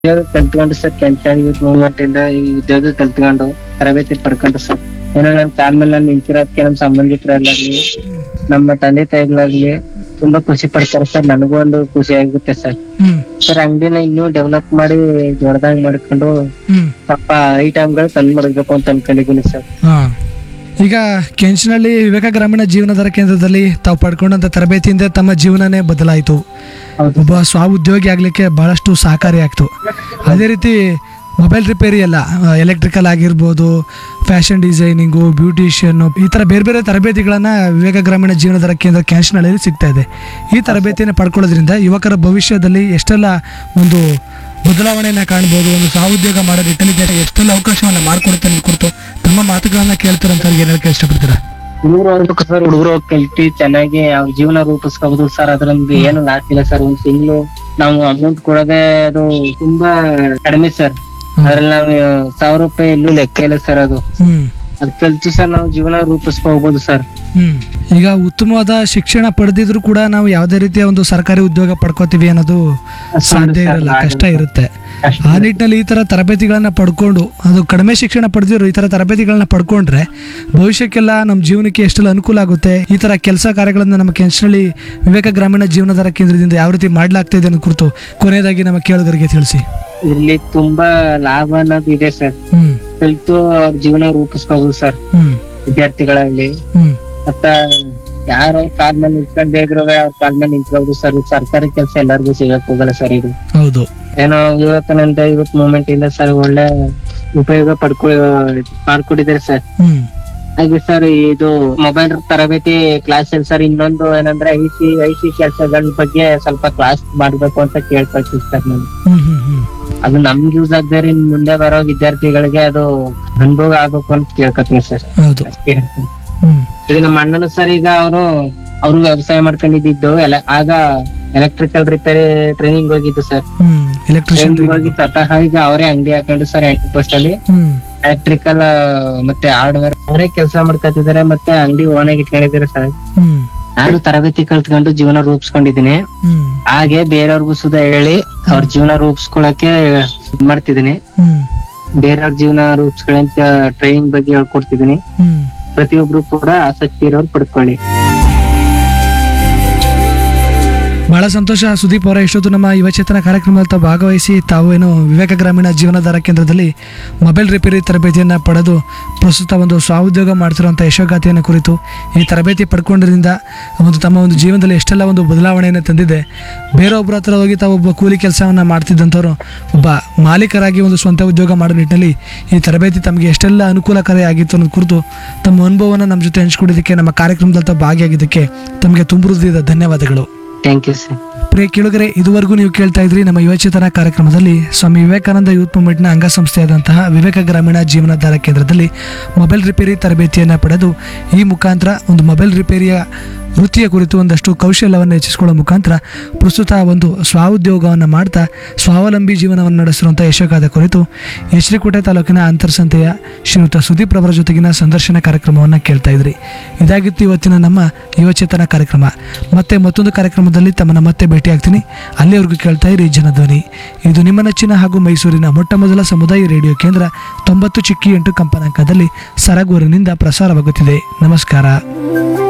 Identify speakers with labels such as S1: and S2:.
S1: ಉದ್ಯೋಗ ಕಲ್ತ್ಕೊಂಡು ಸರ್ ಕೆಂಚ youth movement ಇಂದ ಈ ಉದ್ಯೋಗ ಕಲ್ತ್ಕೊಂಡು ತರಬೇತಿ ಪಡ್ಕೊಂಡು ಸರ್ ಏನೋ ನನ್ ಕಾಲ್ ಮೇಲೆ ನಾನು ನಿಂತಿರೋದಕ್ಕೆ ನಮ್ ಸಂಬಂಧಿಕರಲ್ಲಾಗ್ಲಿ ನಮ್ಮ ತಂದೆ ತಾಯಿಗಳಾಗ್ಲಿ ತುಂಬಾ ಖುಷಿ ಪಡ್ತಾರೆ ಸರ್ ನನಗೂ ಒಂದು ಖುಷಿ ಆಗುತ್ತೆ ಸರ್
S2: ಹ್ಮ್
S1: ಸರ್ ಅಂಗಡಿನ ಇನ್ನೂ ಡೆವಲಪ್ ಮಾಡಿ ದೊಡ್ಡದಾಗಿ ಮಾಡ್ಕೊಂಡು
S2: ಹ್ಮ್
S1: ಸ್ವಲ್ಪ ಐಟಮ್ಗಳು ತಂದ್ ಮಾಡ್ಬೇಕು ಅಂತ ಅನ್ಕೊಂಡಿದ್ದೀನಿ ಸರ್
S2: ಹಾ ಈಗ ಕೆಂಚನಹಳ್ಳಿ ವಿವೇಕ ಗ್ರಾಮೀಣ ಜೀವನಾಧಾರ ಕೇಂದ್ರದಲ್ಲಿ ತಾವು ಪಡ್ಕೊಂಡಂತ ತರಬೇತಿಯಿಂದ ತಮ್ಮ ಜೀವನನೇ ಬದಲಾಯಿತು
S1: ಹೌದು
S2: ಒಬ್ಬ ಸ್ವ ಉದ್ಯೋಗಿ ಆಗ್ಲಿಕ್ಕೆ ಬಹಳಷ್ಟು ಸಹಕಾರಿ ಆಗ್ತು ಅದೇ ರೀತಿ ಮೊಬೈಲ್ ರಿಪೇರಿ ಎಲ್ಲ ಎಲೆಕ್ಟ್ರಿಕಲ್ ಆಗಿರ್ಬೋದು ಫ್ಯಾಷನ್ ಡಿಸೈನಿಂಗು ಬ್ಯೂಟಿಷಿಯನ್ ಈ ಥರ ಬೇರೆ ಬೇರೆ ತರಬೇತಿಗಳನ್ನು ವಿವೇಕ ಗ್ರಾಮೀಣ ಜೀವನಾಧಾರ ಕೇಂದ್ರ ಕ್ಯಾನ್ಸ್ನಳ್ಳಿಯಲ್ಲಿ ಸಿಗ್ತಾ ಇದೆ ಈ ತರಬೇತಿಯನ್ನು ಪಡ್ಕೊಳ್ಳೋದ್ರಿಂದ ಯುವಕರ ಭವಿಷ್ಯದಲ್ಲಿ ಎಷ್ಟೆಲ್ಲ ಒಂದು ಬದಲಾವಣೆಯನ್ನು ಕಾಣ್ಬೋದು ಒಂದು ಸಹೋದ್ಯೋಗ ಮಾಡೋ ನಿಟ್ಟಿನಲ್ಲಿ ಎಷ್ಟೆಲ್ಲ ಅವಕಾಶವನ್ನು ಮಾಡಿಕೊಡುತ್ತೆ ಅನ್ನೋದು ಕುರಿತು ತಮ್ಮ ಮಾತುಗಳನ್ನ ಕೇಳ್ತಾರಂತ ಏನು ಹೇಳಕ್ಕೆ ಇಷ್ಟಪಡ್ತೀರಾ
S1: ಹುಡುಗರು ಹೋಗ್ಬೇಕು ಸರ್ ಹುಡುಗರು ಕಲ್ತಿ ಚೆನ್ನಾಗಿ ಅವ್ರ ಜೀವನ ರೂಪಿಸ್ಕೋಬಹುದು ಸರ್ ಅದ್ರಲ್ಲಿ ಏನು ಲಾಸ್ ಇಲ್ಲ ಸರ್ ಒಂದ್ ತಿಂಗಳು ನಾವು ಅಮೌಂಟ್ ಕೊಡೋದೇ ಅದು ತುಂಬಾ ಕಡಿಮೆ ಸರ್ ಅದ್ರಲ್ಲಿ ನಾವು ಸಾವಿರ ರೂಪಾಯಿ ಎಲ್ಲೂ ಲೆಕ್ಕ ಇಲ್ಲ ಸರ್ ಅದು
S2: ಹ್ಮ್
S1: ಅದ್ ಕಲ್ತು ಸರ್ ನಾವು ಜೀವನ ರೂಪಿಸ್ಕೋಬಹುದು ಸರ್
S2: ಹ್ಮ್ ಈಗ ಉತ್ತಮವಾದ ಶಿಕ್ಷಣ ಪಡೆದಿದ್ರು ಕೂಡ ನಾವು ಯಾವುದೇ ರೀತಿಯ ಒಂದು ಸರ್ಕಾರಿ ಉದ್ಯೋಗ ಪಡ್ಕೋತೀವಿ ಅನ್ನೋದು ಸಾಧ್ಯ ಇರಲ್ಲ ಕಷ್ಟ ಇರುತ್ತೆ ಆ ನಿಟ್ಟಿನಲ್ಲಿ ಈ ತರ ತರಬೇತಿಗಳನ್ನ ಪಡ್ಕೊಂಡು ಅದು ಕಡಿಮೆ ಶಿಕ್ಷಣ ಪಡೆದಿರೋ ಈ ತರ ತರಬೇತಿಗಳನ್ನ ಪಡ್ಕೊಂಡ್ರೆ ಭವಿಷ್ಯಕ್ಕೆಲ್ಲ ನಮ್ಮ ಜೀವನಕ್ಕೆ ಎಷ್ಟೆಲ್ಲ ಅನುಕೂಲ ಆಗುತ್ತೆ ಈ ತರ ಕೆಲಸ ಕಾರ್ಯಗಳನ್ನ ನಮ್ಮ ಕೆಂಚನಹಳ್ಳಿ ವಿವೇಕ ಗ್ರಾಮೀಣ ಜೀವನಾಧಾರ ಕೇಂದ್ರದಿಂದ ಯಾವ ರೀತಿ ಮಾಡ್ಲಾಗ್ತಾ ಇದೆ ಅನ್ನೋ ಕುರಿತು ಕೊನೆಯದಾಗಿ ನಮ್ಮ ಕೇಳುಗರಿಗೆ ತಿಳಿಸಿ
S1: ಇಲ್ಲಿ ತುಂಬಾ ಲಾಭ ಅನ್ನೋದು ಇದೆ ಸರ್
S2: ಹ್ಮ್
S1: ಕಲ್ತು ಅವ್ರ ಜೀವನ ರೂಪಿಸ್ಕೋಬಹುದು ಸರ್
S2: ಹ್ಮ್
S1: ವಿದ್ಯಾರ್ಥಿಗಳಲ್ಲಿ
S2: ಹ್ಮ್
S1: ಮತ್ತ ಯಾರ ಕಾಲ್ ಮೇಲೆ ನಿಂತ್ಕೊಂಡ್ ಬೇಗ್ರು ಅವ್ರ ಕಾಲ್ ಮೇಲೆ ನಿಂತ್ಕೋಬಹುದು ಸರ್ ಸರ್ಕಾರಿ ಕೆಲಸ ಎಲ್ಲರಿಗೂ ಸಿಗಕ್ ಹೋಗಲ್ಲ ಸರ್ ಇದು
S2: ಹೌದು
S1: ಏನೋ ಇವತ್ತಿನಂತ ಇವತ್ ಮೂಮೆಂಟ್ ಇಂದ ಸರ್ ಒಳ್ಳೆ ಉಪಯೋಗ ಪಡ್ಕೊ ಮಾಡ್ಕೊಂಡಿದ್ದಾರೆ ಸರ್
S2: ಹ್ಮ್
S1: ಹಾಗೆ ಸರ್ ಇದು ಮೊಬೈಲ್ ತರಬೇತಿ ಕ್ಲಾಸ್ ಅಲ್ಲಿ ಸರ್ ಇನ್ನೊಂದು ಏನಂದ್ರೆ ಐ ಸಿ ಐ ಸಿ ಕೆಲಸಗಳ ಬಗ್ಗೆ ಸ್ವಲ್ಪ ಕ್ಲಾಸ್ ಮಾಡ್ಬೇಕು ಅಂತ ಕೇಳ್ಕೊಳ್ತೀವಿ ಸರ್ ನಾನು
S2: ಹ್ಮ್ ಹ್ಮ್ ಹ್ಮ್
S1: ಅದು ನಮ್ಗೆ ಯೂಸ್ ಆಗದೆ ಇನ್ ಮುಂದೆ ಬರೋ ವಿದ್ಯಾರ್ಥಿಗಳಿಗೆ ಅದು ಅನುಭವ ಆಗ್ಬೇಕು ಅಂತ ಕೇಳ್ಕೊತೀನಿ ಸರ್
S2: ಹೌದು
S1: ಅಷ್ಟೇ ಹೇಳ್ತೀನಿ.
S2: ಹ್ಮ್
S1: ಈಗ ನಮ್ಮ ಅಣ್ಣನು ಸರ್ ಈಗ ಅವರು ಅವರು ವ್ಯವಸಾಯ ಮಾಡ್ಕೊಂಡಿದ್ದು ಎಲ್ಲ ಆಗ ಎಲೆಕ್ಟ್ರಿಕಲ್ ರಿಪೇರಿ ಟ್ರೈನಿಂಗ್ ಹೋಗಿದ್ದು ಸರ್
S2: ಹ್ಮ್ ಎಲೆಕ್ಟ್ರಿಷಿಯನ್
S1: ಟ್ರೈನಿಂಗ್ ಹೋಗಿ ಸ್ವತಃ ಈಗ ಅವರೇ ಅಂಗಡಿ ಹಾಕೊಂಡು ಸರ್ ಎಂಟು ಪೋಸ್ಟ್ ಅಲ್ಲಿ
S2: ಹ್ಮ್
S1: ಎಲೆಕ್ಟ್ರಿಕಲ್ ಮತ್ತೆ ಹಾರ್ಡ್ವೇರ್ ಅವರೇ ಕೆಲಸ ಮಾಡ್ಕೊತಿದ್ದಾರೆ ಮತ್ತೆ ಅಂಗಡಿ ಓನಾಗಿ ಇಟ್ಕೊಂಡಿದ್ದಾರೆ ಸರ್
S2: ಹ್ಮ್
S1: ನಾನು ತರಬೇತಿ ಕಲ್ತ್ಕೊಂಡು ಜೀವನ ರೂಪಿಸ್ಕೊಂಡಿದ್ದೀನಿ
S2: ಹ್ಮ್
S1: ಹಾಗೆ ಬೇರೆಯವ್ರಿಗೂ ಸುಧಾ ಹೇಳಿ ಅವ್ರ ಜೀವನ ರೂಪಿಸ್ಕೊಳಕ್ಕೆ ಇದ್ ಮಾಡ್ತಿದ್ದೀನಿ
S2: ಹ್ಮ್
S1: ಬೇರೆಯವ್ರ ಜೀವನ ರೂಪಿಸ್ಕೊಳ್ಳಂತ ಟ್ರೈನಿಂಗ್ ಬಗ್ಗೆ ಹೇಳ್ಕೊಡ್ತಿದ್ದೀನಿ
S2: ಹ್ಮ್
S1: ಪ್ರತಿಯೊಬ್ರು ಕೂಡ ಆಸಕ್ತಿ ಇರೋರು ಪಡ್ಕೊಳ್ಳಿ
S2: ಬಹಳ ಸಂತೋಷ ಸುದೀಪ್ ಅವರ ಇಷ್ಟೊತ್ತು ನಮ್ಮ ಯುವಚೇತನ ಕಾರ್ಯಕ್ರಮದಲ್ಲಿ ತಾವು ಭಾಗವಹಿಸಿ ತಾವು ಏನು ವಿವೇಕ ಗ್ರಾಮೀಣ ಜೀವನಾಧಾರ ಕೇಂದ್ರದಲ್ಲಿ ಮೊಬೈಲ್ ರಿಪೇರಿ ತರಬೇತಿಯನ್ನು ಪಡೆದು ಪ್ರಸ್ತುತ ಒಂದು ಸ್ವಾಉದ್ಯೋಗ ಮಾಡ್ತಿರುವಂಥ ಯಶೋಗಾಥೆಯನ್ನು ಕುರಿತು ಈ ತರಬೇತಿ ಪಡ್ಕೊಂಡಿದ್ದರಿಂದ ಒಂದು ತಮ್ಮ ಒಂದು ಜೀವನದಲ್ಲಿ ಎಷ್ಟೆಲ್ಲ ಒಂದು ಬದಲಾವಣೆಯನ್ನು ತಂದಿದೆ ಬೇರೊಬ್ಬರ ಹತ್ರ ಹೋಗಿ ತಾವು ಒಬ್ಬ ಕೂಲಿ ಕೆಲಸವನ್ನು ಮಾಡ್ತಿದ್ದಂಥವ್ರು ಒಬ್ಬ ಮಾಲೀಕರಾಗಿ ಒಂದು ಸ್ವಂತ ಉದ್ಯೋಗ ಮಾಡೋ ನಿಟ್ಟಿನಲ್ಲಿ ಈ ತರಬೇತಿ ತಮಗೆ ಎಷ್ಟೆಲ್ಲ ಅನುಕೂಲಕಾರಿ ಆಗಿತ್ತು ಅನ್ನೋದು ಕುರಿತು ತಮ್ಮ ಅನುಭವವನ್ನು ನಮ್ಮ ಜೊತೆ ಹಂಚ್ಕೊಂಡಿದ್ದಕ್ಕೆ ನಮ್ಮ ಕಾರ್ಯಕ್ರಮದಲ್ಲಿ ತಾವು ಭಾಗಿಯಾಗಿದ್ದಕ್ಕೆ ತಮಗೆ ತುಂಬ ಹೃದಯದ ಧನ್ಯವಾದಗಳು
S1: ಥ್ಯಾಂಕ್ ಯು ಸರ್
S2: ಪ್ರಿಯ ಕೇಳುಗರೆ ಇದುವರೆಗೂ ನೀವು ಕೇಳ್ತಾ ಇದ್ರಿ ನಮ್ಮ ಯುವಚೇತನ ಕಾರ್ಯಕ್ರಮದಲ್ಲಿ ಸ್ವಾಮಿ ವಿವೇಕಾನಂದ ಯೂತ್ ಮೂವ್ಮೆಂಟ್ನ ಅಂಗಸಂಸ್ಥೆಯಾದಂತಹ ವಿವೇಕ ಗ್ರಾಮೀಣ ಜೀವನಾಧಾರ ಕೇಂದ್ರದಲ್ಲಿ ಮೊಬೈಲ್ ರಿಪೇರಿ ತರಬೇತಿಯನ್ನು ಪಡೆದು ಈ ಮುಖಾಂತರ ಒಂದು ಮೊಬೈಲ್ ರಿಪೇರಿಯ ವೃತ್ತಿಯ ಕುರಿತು ಒಂದಷ್ಟು ಕೌಶಲ್ಯವನ್ನು ಹೆಚ್ಚಿಸಿಕೊಳ್ಳೋ ಮುಖಾಂತರ ಪ್ರಸ್ತುತ ಒಂದು ಸ್ವಾಉದ್ಯೋಗವನ್ನು ಮಾಡ್ತಾ ಸ್ವಾವಲಂಬಿ ಜೀವನವನ್ನು ನಡೆಸಿರುವಂಥ ಯಶೋಗಾದ ಕುರಿತು ಎಚ್ರಿಕೋಟೆ ತಾಲೂಕಿನ ಅಂತರ್ಸಂತೆಯ ಶ್ರೀಯುತ ಸುದೀಪ್ ರವರ ಜೊತೆಗಿನ ಸಂದರ್ಶನ ಕಾರ್ಯಕ್ರಮವನ್ನು ಕೇಳ್ತಾ ಇದ್ರಿ ಇದಾಗಿತ್ತು ಇವತ್ತಿನ ನಮ್ಮ ಯುವಚೇತನ ಕಾರ್ಯಕ್ರಮ ಮತ್ತೆ ಮತ್ತೊಂದು ಕಾರ್ಯಕ್ರಮದಲ್ಲಿ ತಮ್ಮನ್ನ ಮತ್ತೆ ಭೇಟಿಯಾಗ್ತೀನಿ ಅಲ್ಲಿವರೆಗೂ ಕೇಳ್ತಾ ಇರಿ ಜನಧ್ವನಿ ಇದು ನಿಮ್ಮ ನೆಚ್ಚಿನ ಹಾಗೂ ಮೈಸೂರಿನ ಮೊಟ್ಟ ಮೊದಲ ಸಮುದಾಯ ರೇಡಿಯೋ ಕೇಂದ್ರ ತೊಂಬತ್ತು ಚಿಕ್ಕಿ ಎಂಟು ಕಂಪನಾಂಕದಲ್ಲಿ ಸರಗೂರಿನಿಂದ ಪ್ರಸಾರವಾಗುತ್ತಿದೆ ನಮಸ್ಕಾರ